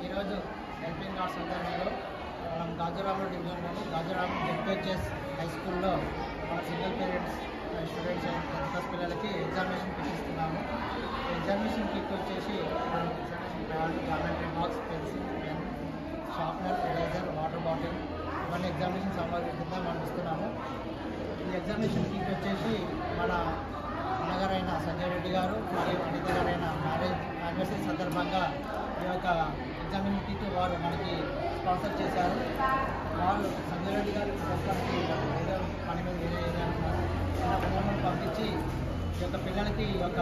ఈరోజు helping arts ఆధ్వర్యంలో మనం గాజురాము డివిజన్లోని గాజురాము జెడ్పిహెచ్ఎస్ హై స్కూల్లో మన single parents students and tenth class పిల్లలకి ఎగ్జామినేషన్ కిట్ ఇస్తున్నాము ఎగ్జామినేషన్ కిట్ వచ్చేసి pad geometry box pencil pen sharpener eraser water bottle ఇవన్నీ ఎగ్జామినేషన్ సామాగ్రి కింద మనం ఇస్తున్నాము ఈ ఎగ్జామినేషన్ కిట్ వచ్చేసి మన అన్నగారైన సంజయ్ రెడ్డి గారు మరియు అనిత గారైన మ్యారేజ్ యానివర్సరీ సందర్భంగా ఈ యొక్క ఎగ్జామినేషన్ కిట్ వారు మనకి స్పాన్సర్ చేశారు వాళ్ళు సంజయ్ రెడ్డి గారు ప్రస్తుతానికి ఏదో పని మీద వేరే ఏరియా ఉన్నారు చిన్న పిల్లలను పంపించి ఈ యొక్క పిల్లలకి ఈ యొక్క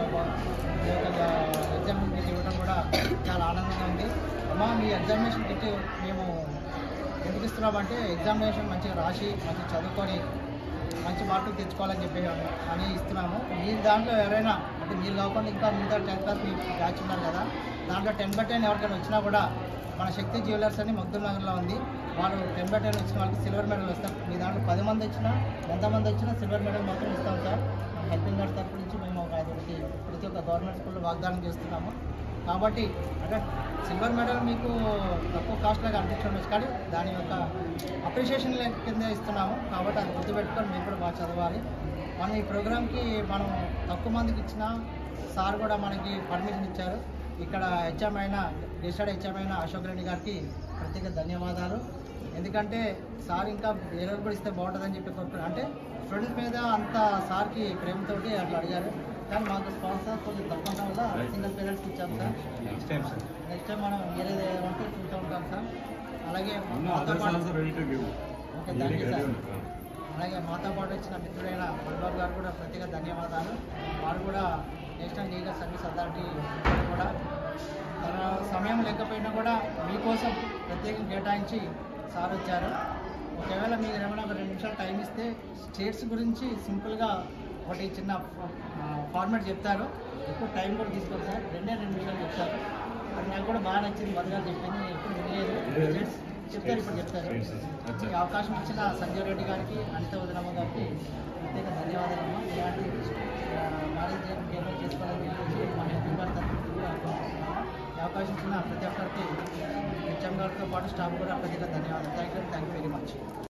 ఈ యొక్క ఎగ్జామినేషన్ కిట్ ఇవ్వడం కూడా చాలా ఆనందంగా ఉంది అమ్మ మీ ఎగ్జామినేషన్ కిట్ మేము ఎందుకు ఇస్తున్నామంటే ఎగ్జామినేషన్ మంచిగా రాసి మంచిగా చదువుకొని మంచి మార్కులు తెచ్చుకోవాలని చెప్పి అని ఇస్తున్నాము మీ దాంట్లో ఎవరైనా అంటే మీరు కాకుండా ఇంకా మిగతా టెన్త్ క్లాస్ మీ బ్యాచ్ ఉన్నారు కదా దాంట్లో టెన్ బై టెన్ ఎవరికైనా వచ్చినా కూడా మన శక్తి జ్యువెలర్స్ అని మగ్దూర్ నగర్లో ఉంది వాళ్ళు టెన్ బై టెన్ వచ్చిన వాళ్ళకి సిల్వర్ మెడల్ వస్తారు మీ దాంట్లో పది మంది వచ్చినా ఎంతమంది వచ్చినా సిల్వర్ మెడల్ మాత్రం ఇస్తాం సార్ హెల్పింగ్ గార్డ్ తరపు నుంచి మేము ఒక ఐదుగురికి ప్రతి ఒక్క గవర్నమెంట్ స్కూల్లో వాగ్దానం చేస్తున్నాము కాబట్టి అంటే సిల్వర్ మెడల్ మీకు తక్కువ కాస్ట్లో కనిపించవచ్చు కానీ దాని యొక్క అప్రిషియేషన్ కింద ఇస్తున్నాము కాబట్టి అది గుర్తుపెట్టుకొని మీరు కూడా బాగా చదవాలి మనం ఈ ప్రోగ్రామ్కి మనం తక్కువ మందికి ఇచ్చిన సార్ కూడా మనకి పర్మిషన్ ఇచ్చారు ఇక్కడ హెచ్ఎం అయిన రిజిస్టర్డ్ హెచ్ఎం అయిన అశోక్ రెడ్డి గారికి ప్రత్యేక ధన్యవాదాలు ఎందుకంటే సార్ ఇంకా వేరే కూడా ఇస్తే బాగుంటుందని చెప్పి కోరుకున్నాను అంటే స్టూడెంట్స్ మీద అంత సార్కి ప్రేమతోటి అట్లా అడిగారు కానీ మాకు స్పాన్సర్ కొంచెం తక్కువ వల్ల సింగిల్ పేరెంట్స్కి ఇచ్చాం sir next time sir next time మనం వేరేది ఏమంటే చూస్తూ ఉంటాం సార్ అలాగే ఉన్న మాతో అదర్స్ పాటు also ready to give okay thank you sir అలాగే మాతో పాటు వచ్చిన మిత్రుడైన బల్బాబు గారు కూడా ప్రత్యేక ధన్యవాదాలు వారు కూడా నేషనల్ లీగల్ సర్వీస్ అథారిటీ కూడా తన సమయం లేకపోయినా కూడా మీకోసం ప్రత్యేకంగా కేటాయించి సార్ వచ్చారు ఒకవేళ మీరు ఏమైనా ఒక రెండు నిమిషాలు టైం ఇస్తే స్టేట్స్ గురించి సింపుల్గా ఒకటి చిన్న ఫార్మాట్ చెప్తారు ఎక్కువ టైం కూడా తీసుకోరు సార్ రెండే రెండు నిమిషాలు చెప్తారు అది నాకు కూడా బాగా నచ్చింది మధుగా చెప్పింది ఎప్పుడు వినలేదు స్టేట్స్ చెప్తారు ఇప్పుడు చెప్తారు ఈ అవకాశం ఇచ్చిన సంజయ్ రెడ్డి గారికి అనిత వదనమ్మ గారికి ప్రత్యేక ధన్యవాదాలమ్మా ఇలాంటి ఆ, మ్యారేజ్ పేమెంట్ చేసుకోవాలని చెప్పేసి మన మెంబర్ తరఫున కూడా కోరుకుంటున్నాము. ఈ అవకాశం ఇచ్చిన ప్రతి ఒక్కరికి హెచ్ఎం గారితో పాటు స్టాఫ్ కూడా ప్రత్యేక ధన్యవాదాలు thank you thank you very much